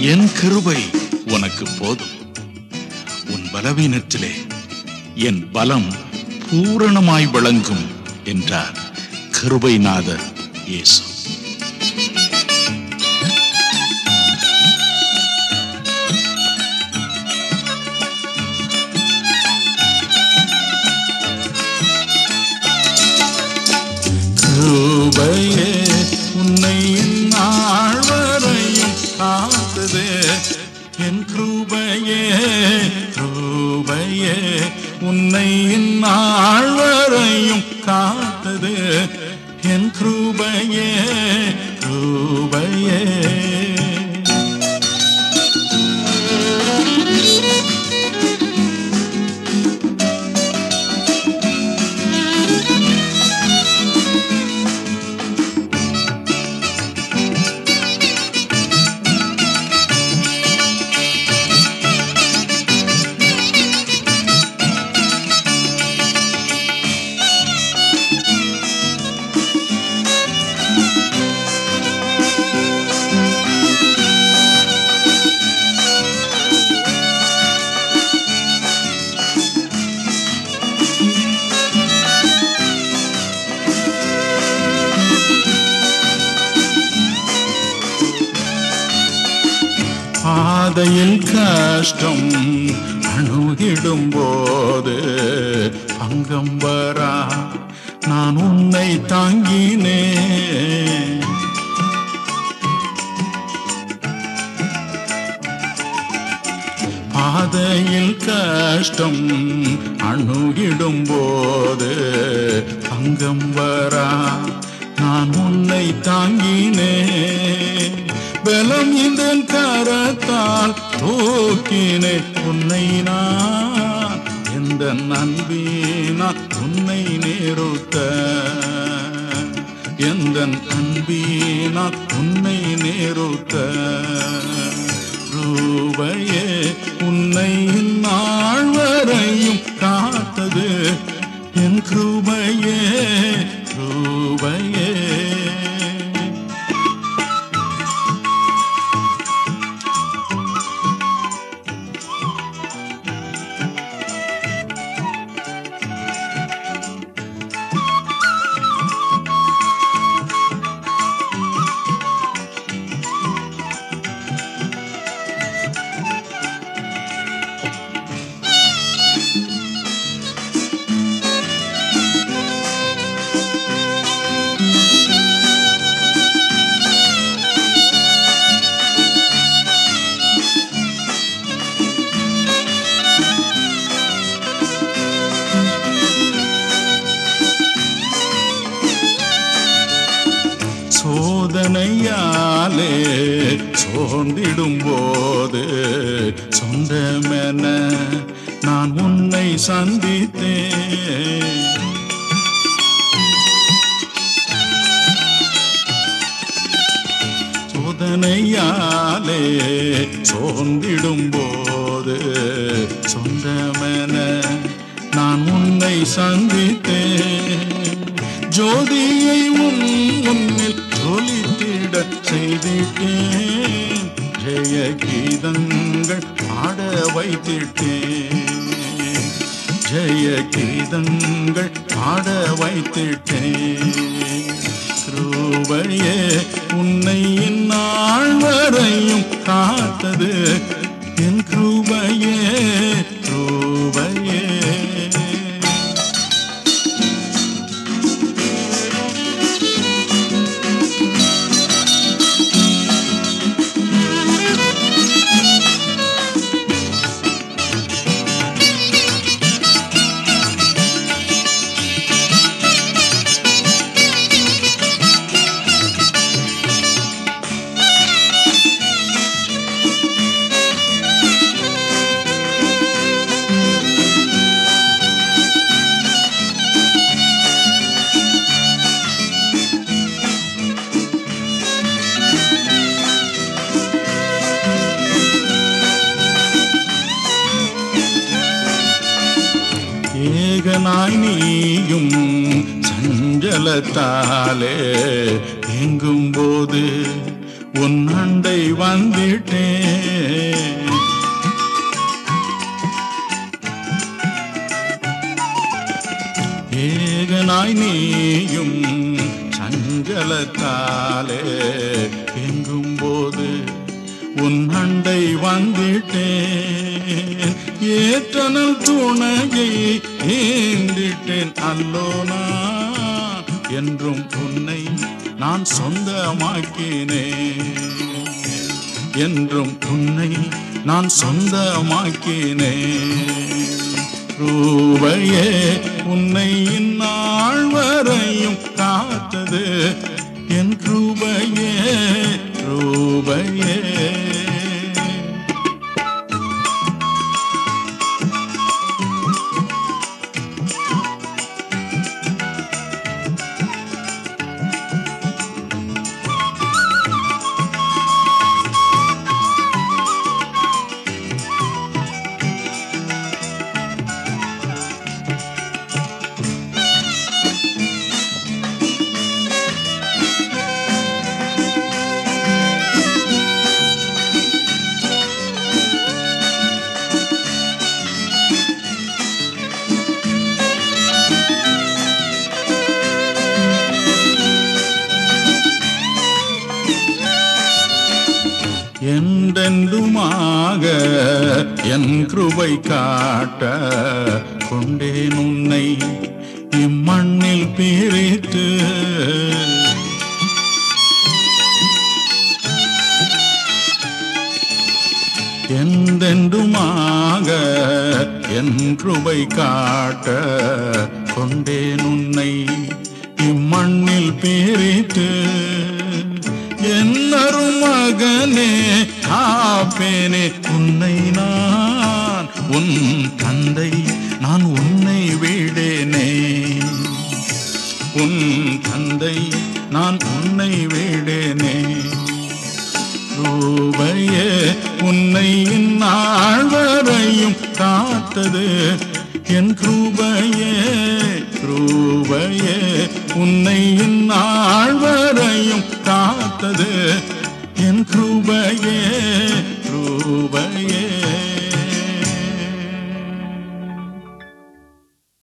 என் கிருபை உனக்கு போதும் உன் பலவீனத்திலே என் பலம் பூரணமாய் விளங்கும் என்றார் கிருபைநாதர் இயேசு கிருபையே உன்னை நாள் வரையும் காத்தது என் கிருபையே கிருபையே உன்னை நாள் வரையும் காத்தது என் கிருபையே கிருபையே பாதையில் கஷ்டம் அணுகிடும் போது பங்கம் வரா நான் உன்னை தாங்கினேன் பாதையில் கஷ்டம் அணுகிடும் போது பங்கம் வரா நான் உன்னை தாங்கினேன் பலம் இந்த கரத்தால் தூக்கினேன் உன்னை நான் எந்த நண்பீனா உன்னை நேருத்த எந்த அன்பீனா உன்னை நேருத்த ரூபையே உன்னை நாள் வரையும் காத்தது என் கிருபையே ரூபையே சோதனையாலே சோர்ந்திடும் போது சொந்தமென நான் உன்னை சந்தித்தேன் சோதனையாலே சோர்ந்திடும் போது சொந்தமென நான் உன்னை சந்தித்தேன் ஜோதியை உன் முன்னில் ஜொலித்திட செய்திட்டேன் ஜெய கீதங்கள் பாட வைத்திட்டேன் ஜெய கீதங்கள் பாட வைத்திட்டேன் கிருபையே உன்னை இந்நாள் வரையும் காத்தது என் கிருபையே கிருபையே ஏகனாய் நீயும் சஞ்சலத்தாலே எங்கும் போது உன் அண்டை வந்திட்டேன் ஏகனாய் நீயும் சஞ்சலத்தாலே எங்கும் போது உன் அண்டை வந்திட்டேன் ஏற்றனல் துணையை ஏந்திட்டேன் அல்லோனா என்றும் உன்னை நான் சொந்தமாக்கினேன் என்றும் உன்னை நான் சொந்தமாக்கினேன் ரூபையே உன்னை இந்நாள் வரையும் காத்தது என் ரூபையே ரூபையே என்றென்றுமாக என் கிருபை காட்ட கொண்டேன் உன்னை இம்மண்ணில் பிரித்து என்றென்றுமாக என் கிருபை காட்ட கொண்டேன் உன்னை இம்மண்ணில் பிரித்து என்னரும் மகனே காப்பேனே உன்னை நான் உன் தந்தை நான் உன்னை விடேனே உன் தந்தை நான் உன்னை விடேனே ரூபையே உன்னை இந்நாள் வரையும் காத்தது என் கிருபையே கிருபையே உன்னை இந்நாள் வரையும் காத்தது